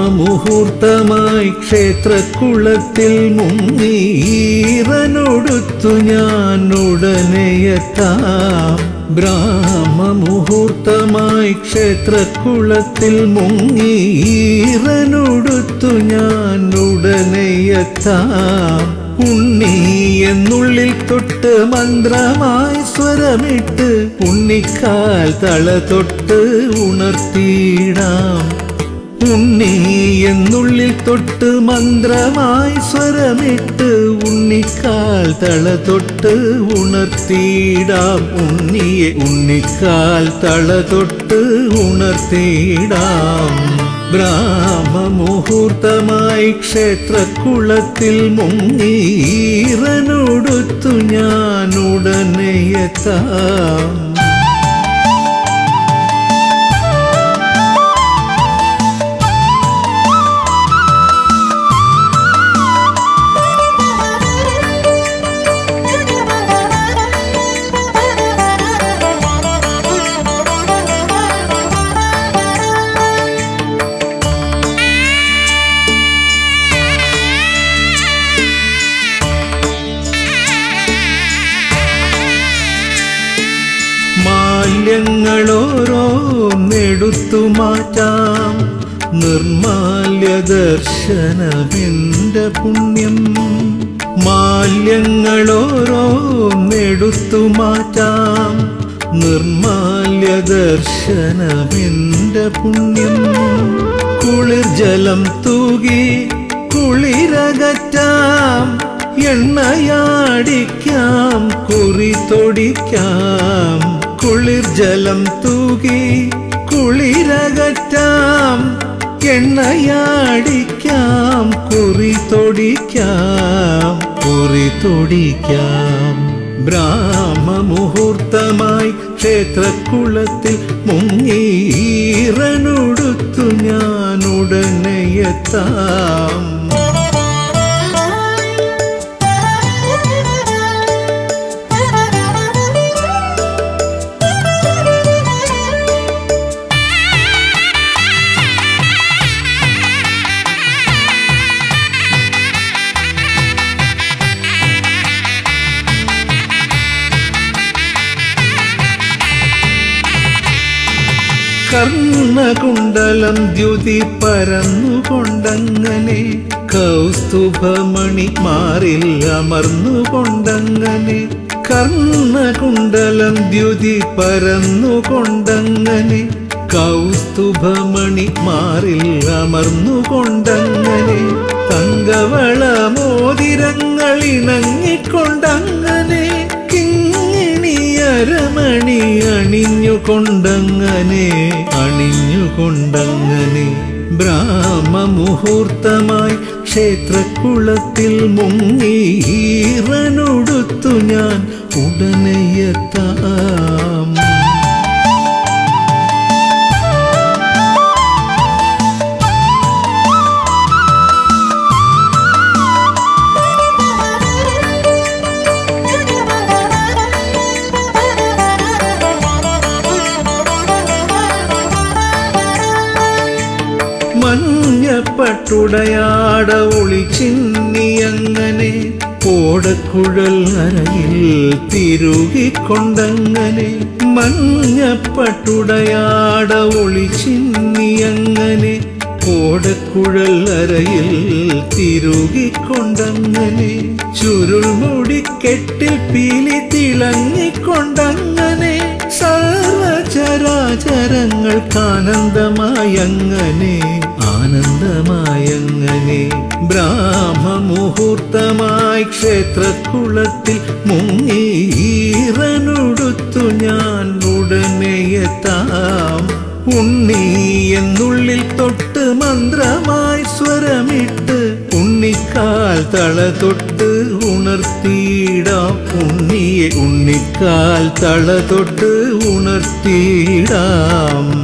ബ്രാഹ്മമുഹൂർത്തമായി ക്ഷേത്രക്കുളത്തിൽ മുങ്ങീറനൊടുത്തു ഞാൻ ഉടനെയെത്താം ബ്രാഹ്മമുഹൂർത്തമായി ക്ഷേത്രക്കുളത്തിൽ മുങ്ങീറനൊടുത്തു ഞാൻ ഉടനെയെത്താം ഉണ്ണി എന്നുള്ളിൽ തൊട്ട് മന്ത്രമായി സ്വരമിട്ട് ഉണ്ണിക്കാൽ തള തൊട്ട് ഉണർത്തിയിടാം ഉണ്ണി എന്നുള്ളിൽ തൊട്ട് മന്ത്രമായി സ്വരമിട്ട് ഉണ്ണിക്കാൽ തള തൊട്ട് ഉണർത്തിയിടാം ഉണ്ണിയെ ഉണ്ണിക്കാൽ തള തൊട്ട് ഉണർത്തിയിടാം ബ്രാഹ്മമുഹൂർത്തമായി ക്ഷേത്രക്കുളത്തിൽ മുങ്ങീറനൊടുത്തു ഞാൻ ഉടനെ എത്താം മാല്യങ്ങളോരോന്നെടുത്തു മാറ്റാം നിർമാല്യ ദർശനമെന്റെ പുണ്യം മാല്യങ്ങളോരോന്നെടുത്തു മാറ്റാം നിർമാല്യ ദർശനമെന്റെ പുണ്യം കുളിർ ജലം തൂകി കുളിരകറ്റാം എണ്ണയാടിക്കാം കുറി തൊടിക്കാം കുളിർ ജലം തൂകി കുളിരകറ്റാം എണ്ണയാടിക്കാം കുറി തൊടിക്കാം കുറി തൊടിക്കാം ബ്രാഹ്മമുഹൂർത്തമായി ക്ഷേത്രക്കുളത്തിൽ മുങ്ങീറനൊടുത്തു ഞാൻ ഉടനെ എത്താം കർണകുണ്ടലം ദ്യുതി പരന്നുകൊണ്ടങ്ങനെ കൗസ്തുഭമണി മാറിൽ അമർന്നുകൊണ്ടങ്ങനെ കർണകുണ്ടലം ദ്യുതി പരന്നുകൊണ്ടങ്ങനെ കൗസ്തുഭമണി മാറിൽ അമർന്നുകൊണ്ടങ്ങനെ തങ്കവള മോതിരങ്ങൾ ഇണങ്ങിക്കൊണ്ടങ്ങനെ കിങ്ങിണിയരമണി അണിഞ്ഞുകൊണ്ടങ്ങനെ അണിഞ്ഞുകൊണ്ടങ്ങനെ ബ്രാഹ്മമുഹൂർത്തമായി ക്ഷേത്രക്കുളത്തിൽ മുങ്ങീറനൊടുത്തു ഞാൻ ഉടനെ എത്താം മഞ്ഞപ്പട്ടുടയാട ഒളിച്ചിന്നിയങ്ങനെ ഓടക്കുഴൽ അരയിൽ തിരുകിക്കൊണ്ടങ്ങനെ മഞ്ഞപ്പട്ടുടയാട ഒളിച്ചിന്നിയങ്ങനെ ഓടക്കുഴൽ അരയിൽ തിരുകിക്കൊണ്ടങ്ങനെ ചുരുൾമുടിക്കെട്ടിൽ പീലി തിളങ്ങിക്കൊണ്ടങ്ങനെ സർവചരാചരങ്ങൾക്കാനന്ദമായങ്ങനെ ആനന്ദമായങ്ങനെ ബ്രാഹ്മമുഹൂർത്തമായി ക്ഷേത്രക്കുളത്തിൽ മുങ്ങീറനൊടുത്തു ഞാൻ ഉടനെ എത്താം ഉണ്ണി എന്നുള്ളിൽ തൊട്ട് മന്ത്രമായി സ്വരമിട്ട് ഉണ്ണിക്കാൽ തള തൊട്ട് ഉണർത്തിയിടാം ഉണ്ണിയെ ഉണ്ണിക്കാൽ തള തൊട്ട് ഉണർത്തിയിടാം